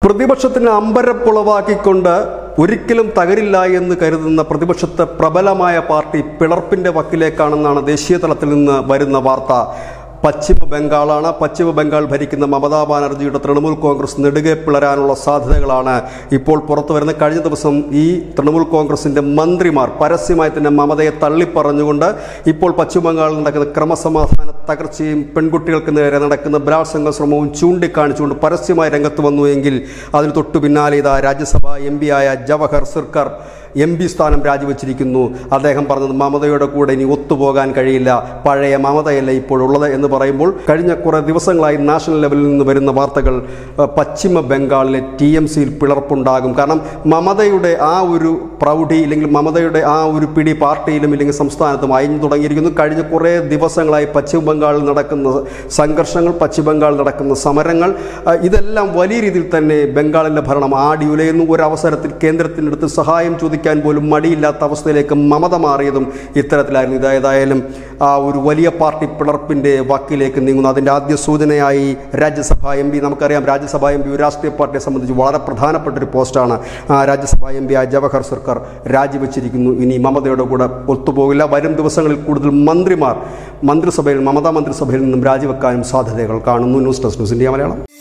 പ്രതിപക്ഷത്തിന് അമ്പരപ്പുളവാക്കിക്കൊണ്ട് ഒരിക്കലും തകരില്ല എന്ന് കരുതുന്ന പ്രതിപക്ഷത്തെ പ്രബലമായ പാർട്ടി പിളർപ്പിന്റെ വക്കിലേക്കാണെന്നാണ് ദേശീയ തലത്തിൽ നിന്ന് വരുന്ന വാർത്ത പശ്ചിമ ബംഗാളാണ് പശ്ചിമ ബംഗാൾ ഭരിക്കുന്ന മമതാ ബാനർജിയുടെ തൃണമൂൽ കോൺഗ്രസ് നെടുകെ പിളരാനുള്ള സാധ്യതകളാണ് ഇപ്പോൾ പുറത്തു വരുന്നത് കഴിഞ്ഞ ദിവസം ഈ തൃണമൂൽ കോൺഗ്രസിന്റെ മന്ത്രിമാർ പരസ്യമായി തന്നെ മമതയെ തള്ളിപ്പറഞ്ഞുകൊണ്ട് ഇപ്പോൾ പശ്ചിമ ബംഗാളിൽ നടക്കുന്ന ക്രമസമാധാന തകർച്ചയും പെൺകുട്ടികൾക്ക് നേരെ നടക്കുന്ന ബലാത്സംഗ ശ്രമവും ചൂണ്ടിക്കാണിച്ചുകൊണ്ട് പരസ്യമായി രംഗത്ത് വന്നു എങ്കിൽ അതിന് തൊട്ടു പിന്നാലെ ഇതാ രാജ്യസഭാ എം ആയ ജവഹർ സിർക്കർ എം പി സ്ഥാനം രാജിവെച്ചിരിക്കുന്നു അദ്ദേഹം പറഞ്ഞത് മമതയുടെ കൂടെ ഇനി ഒത്തുപോകാൻ കഴിയില്ല പഴയ മമതയല്ല ഇപ്പോഴുള്ളത് എന്ന് പറയുമ്പോൾ കഴിഞ്ഞ കുറേ ദിവസങ്ങളായി നാഷണൽ ലെവലിൽ നിന്ന് വരുന്ന വാർത്തകൾ അഹ്, പശ്ചിമ ബംഗാളിലെ ടി എം സിയിൽ പിളർപ്പുണ്ടാകും കാരണം മമതയുടെ ആ ഒരു പ്രൗഢി ഇല്ലെങ്കിൽ മമതയുടെ ആ ഒരു പിടി പാർട്ടിയിലും ഇല്ലെങ്കിൽ സംസ്ഥാനത്തും അയഞ്ഞു തുടങ്ങിയിരിക്കുന്നു കഴിഞ്ഞ കുറേ ദിവസങ്ങളായി പശ്ചിമ ബംഗാളിൽ നടക്കുന്ന സംഘർഷങ്ങൾ പശ്ചിമ ബംഗാളിൽ നടക്കുന്ന സമരങ്ങൾ അഹ്, ഇതെല്ലാം വലിയ രീതിയിൽ തന്നെ ബംഗാളിലെ ഭരണം ആടി ഉലയുന്നു ഒരു അവസരത്തിൽ കേന്ദ്രത്തിനടുത്ത് സഹായം ചോദിക്കാൻ പോലും മടിയില്ലാത്ത അവസ്ഥയിലേക്ക് മമത മാറിയതും ഇത്തരത്തിലായിരുന്നു ഇത് ഏതായാലും ആ ഒരു വലിയ പാർട്ടി പിളർപ്പിന്റെ വാക്കിലേക്ക് നീങ്ങുന്നു അതിന്റെ ആദ്യ സൂചനയായി രാജ്യസഭാ എം പി നമുക്കറിയാം രാജ്യസഭാ എം പി ഒരു രാഷ്ട്രീയ പാർട്ടിയെ സംബന്ധിച്ച് വളരെ പ്രധാനപ്പെട്ട ഒരു പോസ്റ്റാണ് ആ രാജ്യസഭാ എം പി ആയ ജവഹർ സർക്കാർ രാജിവെച്ചിരിക്കുന്നു ഇനി മമതയുടെ കൂടെ ഒത്തുപോകില്ല വരും ദിവസങ്ങളിൽ കൂടുതൽ മന്ത്രിമാർ മന്ത്രിസഭയിൽ മമതാ മന്ത്രിസഭയിൽ നിന്നും രാജിവെക്കാനും സാധ്യതകൾ കാണുന്നു news desk news India Malayalam